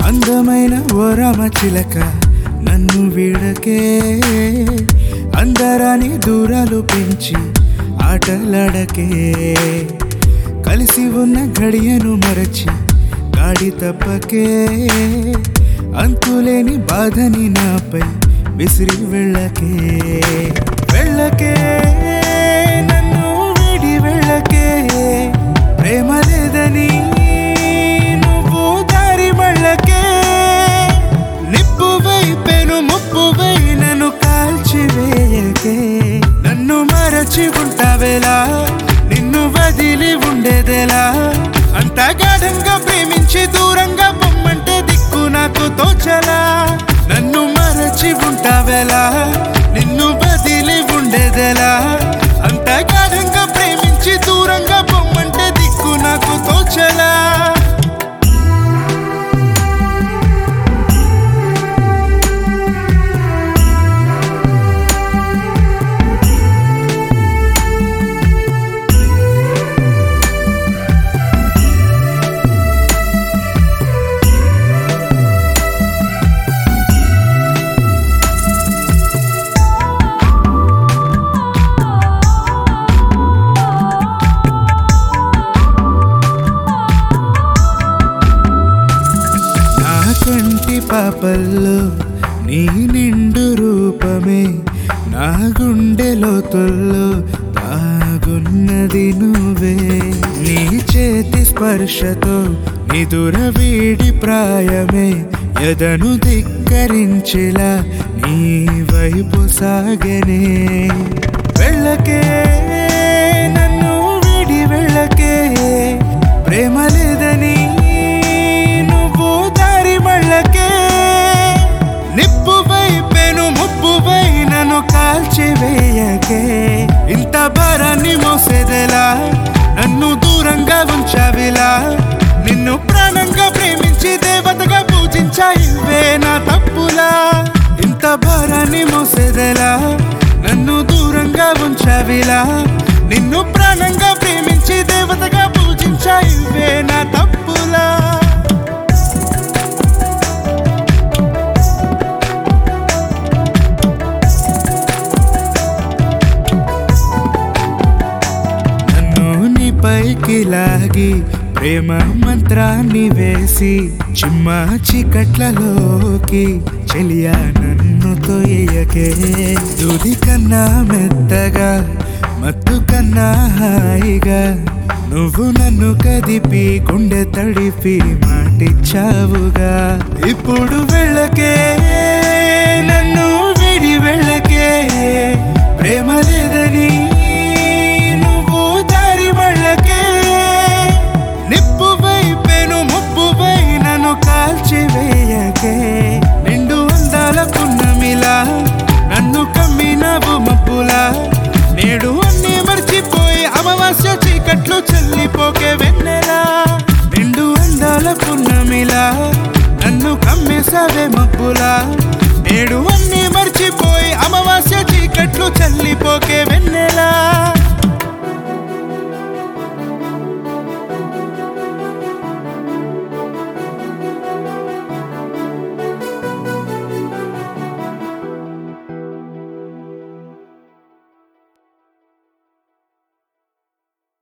అందమైన ఓరమ చిలక నన్ను వీడకే అందరాని దూరాలు పెంచి ఆటలాడకే కలిసి ఉన్న గడియను మరచి గాడి తప్పకే అంతులేని బాధని నాపై విసిరి వెళ్ళకే వెళ్ళకే నన్ను వీడి వెళ్ళకే ప్రేమ లేదని నువ్వు దారి మళ్ళకే నిప్పు వైపెను ముప్పు నన్ను కాల్చివేయకే నన్ను మరచి ఉంటావేలా నిన్ను వదిలి ఉండేదేలా అంత గాఢంగా ప్రేమించి దూరంగా పొమ్మంటే దిక్కు నాకు తోచలా నన్ను మరచి ఉంటావేలా నిన్ను వదిలి ఉండేదేలా అంత గాఢంగా ప్రేమించి దూరంగా పొమ్మంటే దిక్కు నాకు తోచలా నా కంటి పాపల్లో నీ నిండు రూపమే నా గుండె లోతుల్లో దాగున్నది నువ్వే నీ చేతి స్పర్శతో నిదుర వీడి ప్రాయమే ఎదను ధిక్కరించేలా నీ వైపు సాగనే వెళ్ళకే నన్ను వీడి వెళ్ళకే ప్రేమ లేదని నువ్వు దారి మళ్ళకే నిప్పు వైపెను ముప్పు నన్ను కాల్చివేయకే ఇంత భారాన్ని మోసేదేలా నన్ను దూరంగా ఉంచావిలా నిన్ను ప్రాణంగా ప్రేమించి దేవతగా పూజించా ఇవే నా తప్పులా ఇంత భారాన్ని మోసేదేలా నన్ను దూరంగా ఉంచావిలా నిన్ను ప్రాణంగా ప్రేమించి దేవతగా పూజించా ఇవే నా తప్పులా నన్ను నీ పైకి లాగి ప్రేమ మంత్రాన్ని వేసి చిమ్మ చీకట్లలోకి చెలియా నన్ను తోయకే దుది కన్నా మెత్తగా మత్తు కన్నా హాయిగా నువ్వు నన్ను కదిపి గుండె తడిపి మాటిచ్చావుగా ఇప్పుడు వెళ్ళకే నన్ను విడి వెళ్ళకే ప్రేమ లేదని నువ్వు దారి మళ్ళకే నిప్పు వైపెను ముప్పు నన్ను కాల్చివేయకే నిండు అందాల పున్నమిలా నన్ను కమ్మినవు మబ్బులా నేడు అన్ని మర్చిపోయి అమావాస్య చీకట్లు చల్లిపోకే వెన్నెలా నిండు అందాల పున్నమిలా నన్ను కమ్మేసావే మబ్బులా నేడు అన్ని మర్చిపోయి అమావాస్య చీకట్లు చల్లిపోకే వెన్నెలా